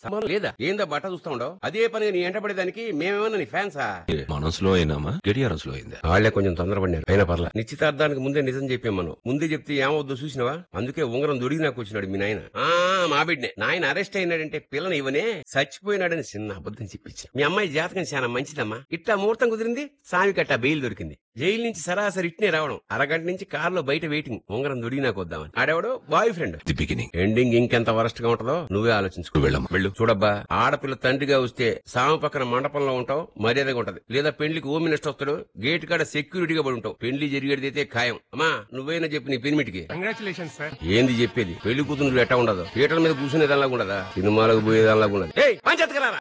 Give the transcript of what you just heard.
సంబంధం లేదా ఏందో బట్ట చూస్తా ఉండవు అదే పనిగా నీ ఎంటపడేదానికి మేమేమన్నా నీ ఫ్యాన్సా మనసులో అయినామా గడియారంలో అయిందా వాళ్లే కొంచెం తొందరపడినారు అయినా పర్లా నిశ్చితార్థానికి ముందే నిజం చెప్పాం మనం ముందే చెప్తే ఏమవుద్దో చూసినవా అందుకే ఉంగరం దొరికి నాకు వచ్చినాడు మీ నాయన ఆ మా బిడ్డే నాయన అరెస్ట్ అయినాడంటే పిల్లని ఇవనే చచ్చిపోయినాడని చిన్న అబద్ధం చెప్పించి మీ అమ్మాయి జాతకం చాలా మంచిదమ్మా ఇట్లా ముహూర్తం కుదిరింది సామి కట్ట బెయిల్ దొరికింది జైలు నుంచి సరాసరి ఇట్నే రావడం అరగంట నుంచి కారులో బయట వెయిటింగ్ ఉంగరం దొరికి నాకు వద్దామని ఆడెవడో boy friend the beginning ending ఇంకెంత వరస్ట్ గా ఉంటుందో నువ్వే ఆలోచించుకో వెళ్ళమ్మా. వెళ్ళు చూడబ్బా ఆడపిల్ల తండ్రిగా వస్తే సాము పక్కన మండపంలో ఉంటావు మర్యాదగా ఉంటది లేదా పెళ్లికి హోమ్ మినిస్టర్ వస్తాడు గేట్ కాడ సెక్యూరిటీగా పడి ఉంటావు పెళ్లి జరిగేది అయితే ఖాయం అమ్మా నువ్వైనా చెప్పు నీ పెనిమిటికి కంగ్రాచులేషన్ సార్ ఏంది చెప్పేది పెళ్లి కూతురు ఎట్టా ఉండదు థియేటర్ మీద కూర్చునే దానిలాగా ఉండదా సినిమాలకు పోయేదానిలాగా ఉండదు ఏయ్ పంచెత్తుకురారా